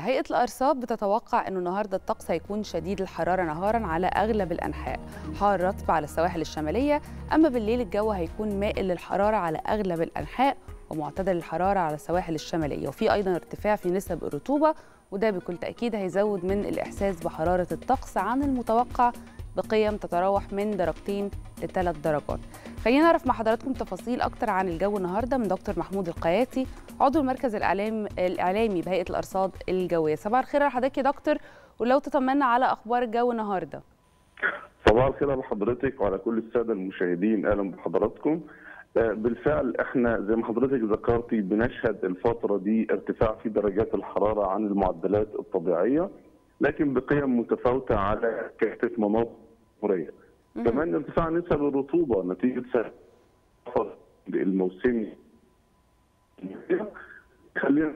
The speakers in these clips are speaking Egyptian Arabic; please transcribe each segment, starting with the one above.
هيئة الأرصاد بتتوقع أنه النهاردة الطقس هيكون شديد الحرارة نهارا على أغلب الأنحاء حار رطب على السواحل الشمالية أما بالليل الجو هيكون مائل للحرارة على أغلب الأنحاء ومعتدل الحرارة على السواحل الشمالية وفي أيضا ارتفاع في نسب الرطوبة وده بكل تأكيد هيزود من الإحساس بحرارة الطقس عن المتوقع بقيم تتراوح من درجتين لثلاث درجات خلينا نعرف مع حضراتكم تفاصيل اكتر عن الجو النهارده من دكتور محمود القياتي عضو المركز الاعلام الاعلامي بهيئه الارصاد الجويه صباح الخير على حضرتك يا دكتور ولو تطمنا على اخبار الجو النهارده صباح الخير على حضرتك وعلى كل الساده المشاهدين اهلا بحضراتكم بالفعل احنا زي ما حضرتك ذكرتي بنشهد الفتره دي ارتفاع في درجات الحراره عن المعدلات الطبيعيه لكن بقيم متفاوته على كافه مناطق الجمهوريه. كمان ارتفاع نسب الرطوبه نتيجه سفر الموسمي خلينا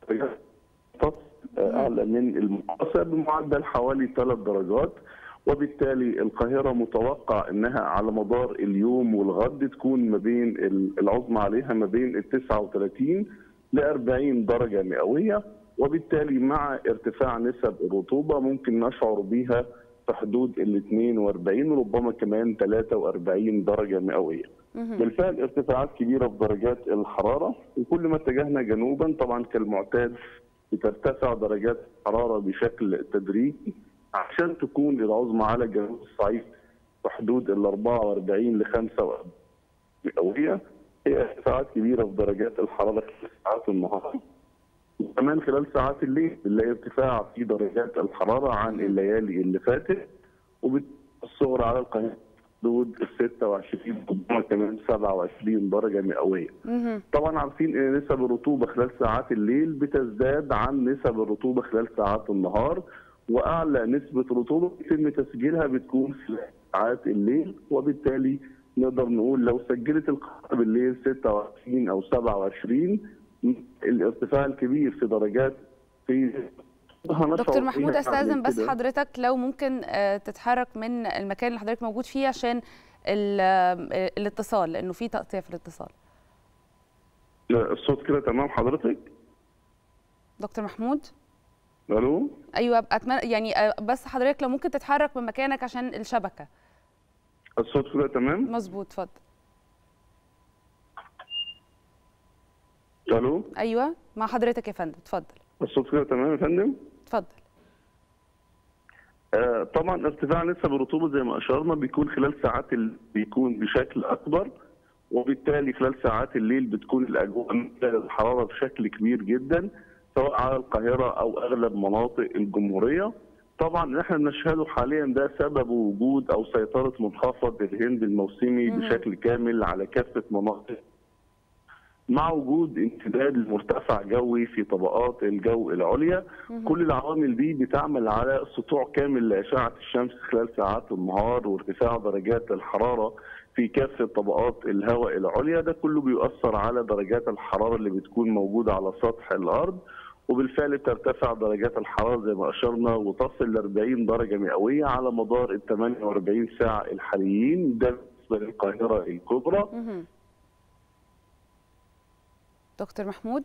اعلى من المقاسه بمعدل حوالي ثلاث درجات وبالتالي القاهره متوقع انها على مدار اليوم والغد تكون ما بين العظمى عليها ما بين ال 39 ل 40 درجه مئويه وبالتالي مع ارتفاع نسب الرطوبه ممكن نشعر بها في حدود ال 42 ربما كمان 43 درجه مئويه. بالفعل ارتفاعات كبيره في درجات الحراره وكل ما اتجهنا جنوبا طبعا كالمعتاد بترتفع درجات الحراره بشكل تدريجي عشان تكون العظمى على جنوب الصعيد في حدود ال 44 ل 45 مئويه هي ارتفاعات كبيره في درجات الحراره في ساعات النهار وكمان خلال ساعات الليل بنلاقي ارتفاع في درجات الحراره عن الليالي اللي فاتت وبالصغر على القاهره حدود ال 26 ربما كمان 27 درجه مئويه. طبعا عارفين ان نسب الرطوبه خلال ساعات الليل بتزداد عن نسب الرطوبه خلال ساعات النهار واعلى نسبه رطوبه يتم تسجيلها بتكون في ساعات الليل وبالتالي نقدر نقول لو سجلت القاهره بالليل 26 او 27 الارتفاع الكبير في درجات في دكتور محمود استاذن بس حضرتك لو ممكن تتحرك من المكان اللي حضرتك موجود فيه عشان الاتصال لانه في تقطيع في الاتصال الصوت كده تمام حضرتك دكتور محمود الو ايوه اتمنى يعني بس حضرتك لو ممكن تتحرك من مكانك عشان الشبكه الصوت كده تمام مظبوط اتفضل الو ايوه مع حضرتك يا فندم اتفضل الصوت كده تمام يا فندم اتفضل آه طبعا ارتفاع نسب الرطوبه زي ما اشرنا بيكون خلال ساعات ال... بيكون بشكل اكبر وبالتالي خلال ساعات الليل بتكون الاجواء الحراره بشكل كبير جدا سواء على القاهره او اغلب مناطق الجمهوريه طبعا اللي احنا بنشهده حاليا ده سبب وجود او سيطره منخفض الهند الموسمي بشكل كامل على كافه مناطق مع وجود امتداد لمرتفع جوي في طبقات الجو العليا كل العوامل دي بتعمل على سطوع كامل لاشعه الشمس خلال ساعات النهار وارتفاع درجات الحراره في كافه طبقات الهواء العليا ده كله بيؤثر على درجات الحراره اللي بتكون موجوده على سطح الارض وبالفعل بترتفع درجات الحراره زي ما اشرنا وتصل ل 40 درجه مئويه على مدار ال 48 ساعه الحاليين ده بالنسبه للقاهره الكبرى دكتور محمود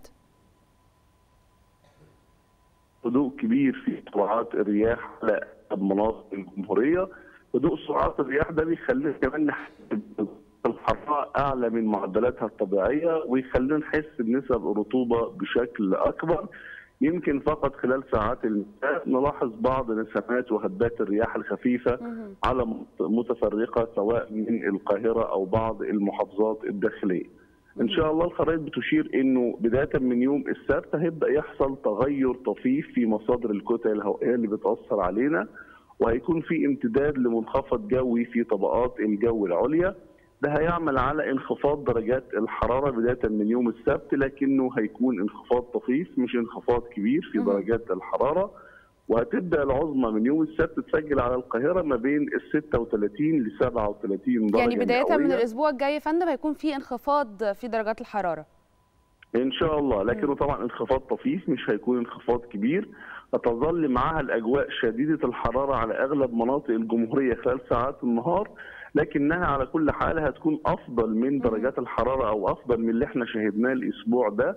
هدوء كبير في سرعات الرياح على مناطق الجمهوريه هدوء سرعات الرياح ده بيخلينا كمان نحس الحراره اعلى من معدلاتها الطبيعيه ويخلينا نحس بنسب الرطوبه بشكل اكبر يمكن فقط خلال ساعات المساء نلاحظ بعض نسمات وهبات الرياح الخفيفه على متفرقه سواء من القاهره او بعض المحافظات الداخليه. ان شاء الله الخرائط بتشير انه بدايه من يوم السبت هيبدا يحصل تغير طفيف في مصادر الكتل الهوائيه اللي بتاثر علينا وهيكون في امتداد لمنخفض جوي في طبقات الجو العليا ده هيعمل على انخفاض درجات الحراره بدايه من يوم السبت لكنه هيكون انخفاض طفيف مش انخفاض كبير في درجات الحراره وهتبدا العظمى من يوم السبت تسجل على القاهره ما بين ال 36 ل 37 درجه يعني بدايه مئوية. من الاسبوع الجاي يا فندم هيكون في انخفاض في درجات الحراره ان شاء الله لكنه طبعا انخفاض طفيف مش هيكون انخفاض كبير هتظل معها الاجواء شديده الحراره على اغلب مناطق الجمهوريه خلال ساعات النهار لكنها على كل حال هتكون افضل من درجات الحراره او افضل من اللي احنا شاهدناه الاسبوع ده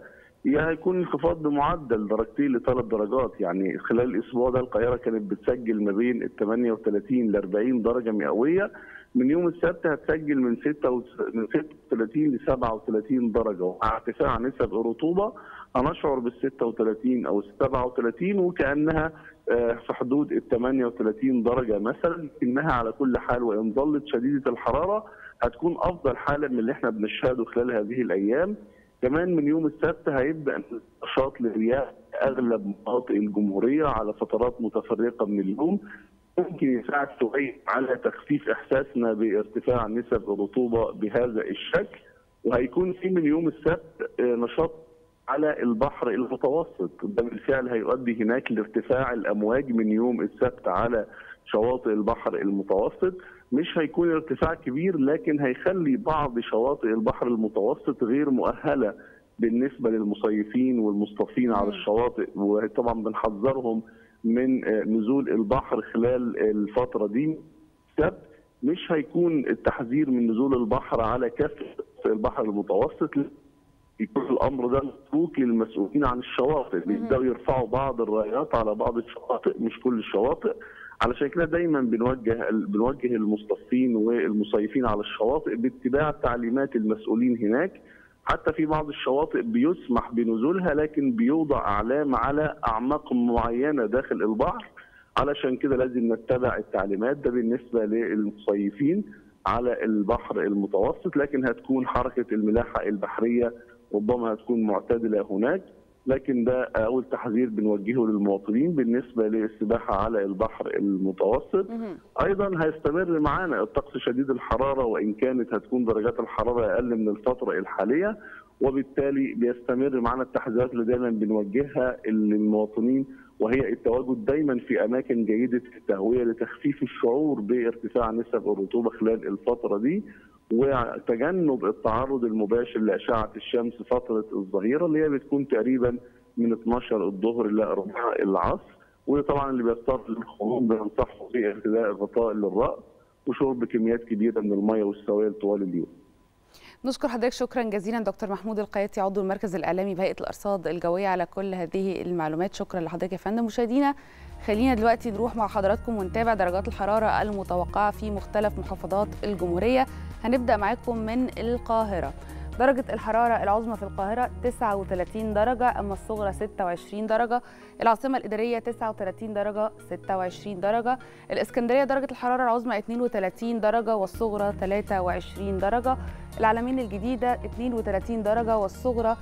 يعني هيكون انخفاض بمعدل درجتين لثلاث درجات يعني خلال الاسبوع ده القاهره كانت بتسجل ما بين ال 38 ل 40 درجه مئويه من يوم السبت هتسجل من 6 من 36 ل 37 درجه ومع ارتفاع نسب الرطوبه هنشعر بال 36 او ال 37 وكانها في حدود ال 38 درجه مثلا انها على كل حال وان ظلت شديده الحراره هتكون افضل حاله من اللي احنا بنشهده خلال هذه الايام كمان من يوم السبت هيبدا نشاط للرياح اغلب مناطق الجمهوريه على فترات متفرقه من اليوم ممكن يساعد شويه على تخفيف احساسنا بارتفاع نسب الرطوبه بهذا الشكل وهيكون في من يوم السبت نشاط على البحر المتوسط ده بالفعل هيؤدي هناك لارتفاع الامواج من يوم السبت على شواطئ البحر المتوسط مش هيكون ارتفاع كبير لكن هيخلي بعض شواطئ البحر المتوسط غير مؤهله بالنسبه للمصيفين والمصطفين على الشواطئ وطبعا بنحذرهم من نزول البحر خلال الفتره دي السبت مش هيكون التحذير من نزول البحر على كافه البحر المتوسط يكون الامر ده متروك للمسؤولين عن الشواطئ بيبداوا يرفعوا بعض الرايات على بعض الشواطئ مش كل الشواطئ علشان كده دايما بنوجه بنوجه المصطفين والمصيفين على الشواطئ باتباع تعليمات المسؤولين هناك حتى في بعض الشواطئ بيسمح بنزولها لكن بيوضع اعلام على اعماق معينه داخل البحر علشان كده لازم نتبع التعليمات ده بالنسبه للمصيفين على البحر المتوسط لكن هتكون حركه الملاحه البحريه ربما هتكون معتدله هناك لكن ده اول تحذير بنوجهه للمواطنين بالنسبه للسباحه على البحر المتوسط ايضا هيستمر معانا الطقس شديد الحراره وان كانت هتكون درجات الحراره اقل من الفتره الحاليه وبالتالي بيستمر معانا التحذيرات اللي دايما بنوجهها للمواطنين وهي التواجد دايما في اماكن جيده التهويه لتخفيف الشعور بارتفاع نسب الرطوبه خلال الفتره دي وتجنب التعرض المباشر لاشعه الشمس فتره الظهيره اللي هي بتكون تقريبا من 12 الظهر الى 4 العصر وطبعا اللي بيضطر للخروج بننصحه بارتداء الغطاء للراس وشرب كميات كبيره من الميه والسوائل طوال اليوم. نشكر حضرتك شكرا جزيلا دكتور محمود القياتي عضو المركز الاعلامي بهيئه الارصاد الجويه على كل هذه المعلومات شكرا لحضرتك يا فندم مشاهدينا خلينا دلوقتي نروح مع حضراتكم ونتابع درجات الحراره المتوقعه في مختلف محافظات الجمهوريه هنبدا معاكم من القاهره درجة الحرارة العظمى في القاهرة 39 درجة أما الصغرى 26 درجة العاصمة الإدارية 39 درجة 26 درجة الإسكندرية درجة الحرارة العظمى 32 درجة والصغرى 23 درجة العلمين الجديدة 32 درجة والصغرى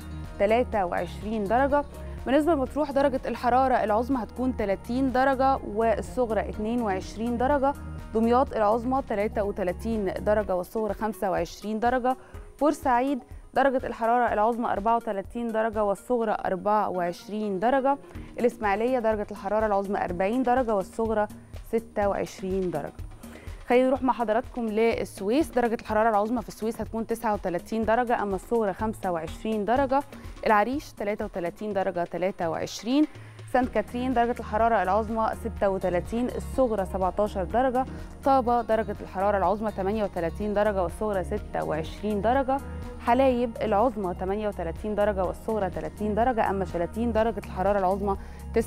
23 درجة بالنسبة لمطروح درجة الحرارة العظمى هتكون 30 درجة والصغرى 22 درجة دمياط العظمى 33 درجة والصغرى 25 درجة بورسعيد درجة الحرارة العظمى 34 درجة والصغرى 24 درجة الإسماعيلية درجة الحرارة العظمى 40 درجة والصغرى 26 درجة خلينا نروح مع حضراتكم للسويس درجة الحرارة العظمى في السويس هتكون 39 درجة أما الصغرى 25 درجة العريش 33 درجة 23 سانت كاترين درجة الحرارة العظمى 36 الصغرى 17 درجة طابة درجة الحرارة العظمى 38 درجة والصغرى 26 درجة حلايب العظمى 38 درجة والصغرى 30 درجة أما شلاتين درجة الحرارة العظمى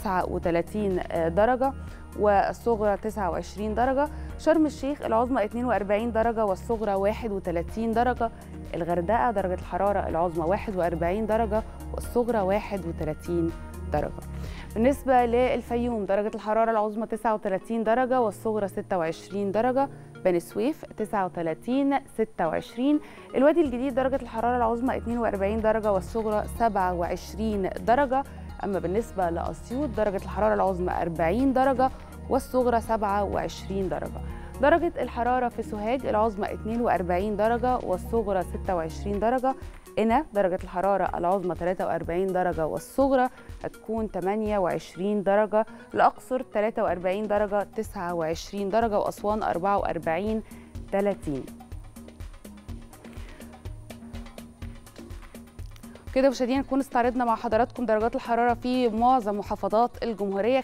39 درجة والصغرى 29 درجة شرم الشيخ العظمى 42 درجة والصغرى 31 درجة الغردقة درجة الحرارة العظمى 41 درجة والصغرى 31 درجة بالنسبة للفيوم درجة الحرارة العظمى 39 درجة والصغرى 26 درجة بني سويف 39 26 الوادي الجديد درجة الحرارة العظمى 42 درجة والصغرى 27 درجة أما بالنسبة لأسيوط درجة الحرارة العظمى 40 درجة والصغرى 27 درجة درجة الحرارة في سوهاج العظمى 42 درجة والصغرى 26 درجة هنا درجة الحرارة العظمى 43 درجة والصغرى هتكون 28 درجة الأقصر 43 درجة 29 درجة وأسوان 44 30 كده مشاهدينا نكون استعرضنا مع حضراتكم درجات الحرارة في معظم محافظات الجمهورية